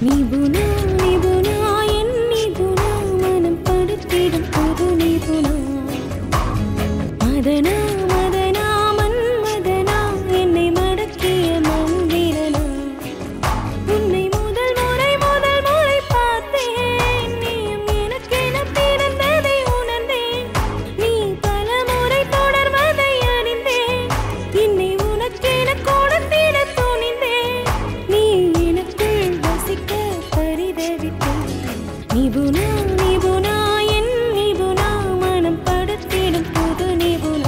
நிபுணா நிபுணா என் நிபுணா மனம் படுத்திடும் புது நிபுணா மதனா மதனா மன்மதனா என்னை மடக்கிய மந்திரனா உன்னை முதல் முறை முதல் முறை பார்த்தேன் நீயும் எனக்கென பிறந்ததை உணர்ந்தேன் நீ பல முறை தொடர்வதை அறிந்தேன் என்னை உனக்கென கொடுத்திட துணிந்தேன் நீ எனக்குள் வசிக்க பரிதவித்தேன் நிபுணா நிபுணா என் நிபுணா மனம் படுத்திடும் புது நிபுணா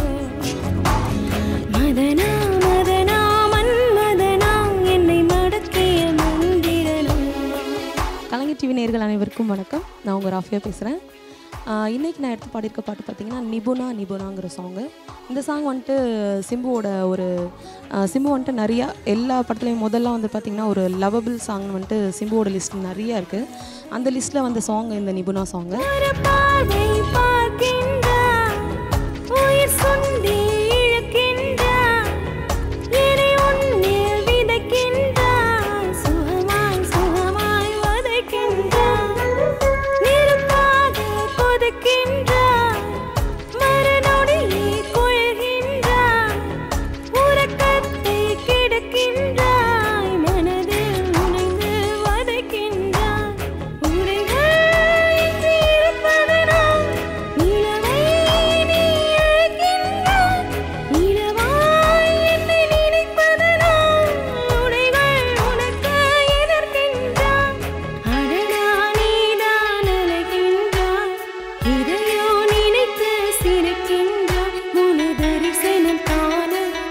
மதனா மதனா மன்மதனா என்னை மடக்கிய மந்திரனா கலைஞர் டிவி நேயர்கள் அனைவருக்கும் வணக்கம் நான் உங்கள் ராஃபியா பேசுகிறேன் இன்றைக்கி நான் எடுத்து பாடியிருக்க பாட்டு பார்த்தீங்கன்னா நிபுணா நிபுணாங்கிற சாங்கு இந்த சாங் வந்துட்டு சிம்புவோட ஒரு ஆஹ் சிம்பு வந்துட்டு நிறையா எல்லா படத்துலையும் முதல்ல வந்து பார்த்திங்கன்னா ஒரு லவபிள் சாங் வந்துட்டு சிம்புவோட லிஸ்ட் நிறையா இருக்குது அந்த லிஸ்ட்டில் வந்த சாங் இந்த நிபுணா சாங்கு ஒரு பார்வை பார்க்கின்றாய், உயிர் சுண்டி இழுக்கின்றாய், என்னை உன்னில் விதைக்கின்றாய், சுகமாய் சுகமாய் வதைக்கின்றாய், நெருப்பாக கொதிக்கின்றாய், மறுநொடியே கொள்கின்றாய், உறக்கத்தை கெடுக்கின்றாய், மனதில் நுழைந்து வதைக்கின்றாய், உடைகள் இன்றி இருப்பதனால் நிலவை நீ அழைக்கின்றாய், நிலவாய் என்னை நினைப்பதனால் உடைகள் உனக்கு எதிர்க்கின்றாய். அடடா நீதான் அழைக்கின்றாய், இதையோ நினைத்து சிரிக்கின்றாய், உன் தரிசனம் காண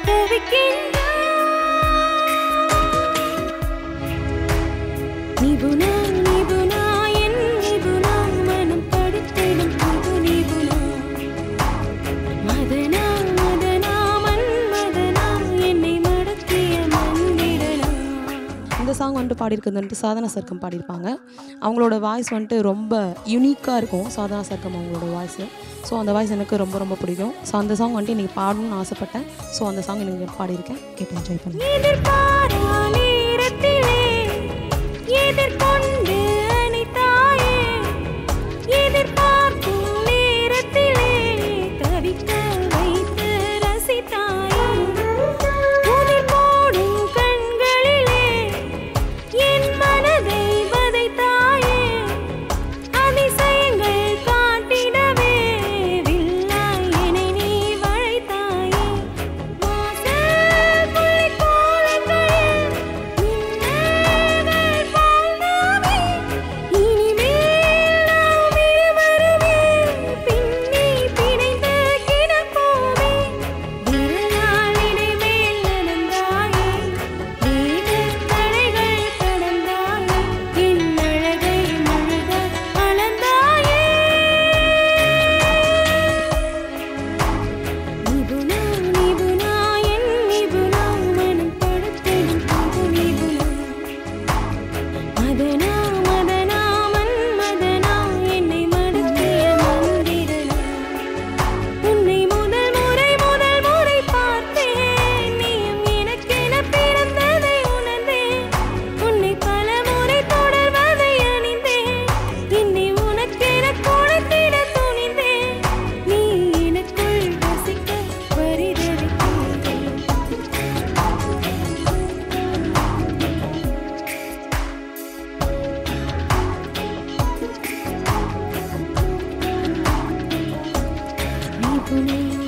தவிக்கின்றாய். நிபுணா நிபுணா என் நிபுணா மனம் படுத்திடும் புது நிபுணா மதனா மதனா மன்மதனா என்னை மடக்கிய மந்திரனா இந்த சாங் வந்துட்டு பாடியிருக்கிறது வந்துட்டு சாதனா சர்க்கம் பாடியிருப்பாங்க அவங்களோட வாய்ஸ் வந்துட்டு ரொம்ப யூனிக்காக இருக்கும் சாதனா சர்க்கம் அவங்களோட வாய்ஸு ஸோ அந்த வாய்ஸ் எனக்கு ரொம்ப ரொம்ப பிடிக்கும் ஸோ அந்த சாங் வந்துட்டு இன்றைக்கி பாடணும்னு ஆசைப்பட்டேன் ஸோ அந்த சாங் எனக்கு பாடியிருக்கேன் கேட்டு என்ஜாய் பண்ணுங்க எதிர்பாரா நேரத்திலே எதிர்கொண்டு அணைத்தாயே எதிர்பார்க்கும் நேரத்திலே தவிக்க வைத்து ரசித்தாயே உதிர் போடும் கண்களிலே என் மனதை வதைத்தாயே அதிசயங்கள் காட்டிடவே வில்லாய் என்னை நீ வளைத்தாயே வாசல் புள்ளி கோலங்களில் மின்னல்கள் போல் நாமே இனிமேல் நாம் இருவருமே பின்னி பிணைந்து கிடப்போமே விரலால் இடைமேல் நடந்தாயே வேகத் தடைகள் கடந்தாயே என் அழகை முழுக அளந்தாயே நிபுணா நிபுணா என் நிபுணா மனம் படுத்திடும் புது நிபுணா மதனா மதனா மன்மதனா என்னை மடக்கிய மந்திரனா உன்னை முதல் முறை முதல் முறை பார்த்தேன் நீயும் எனக்கென பிறந்ததை உணர்ந்தேன் உன்னை பல முறை தொடர்வதை அணிந்தேன் என்னை உனக்கென கொடுத்திட துணிந்தேன் நீ எனக்குள் வசிக்க பரிதவிக்கின்றேன் நிபுணா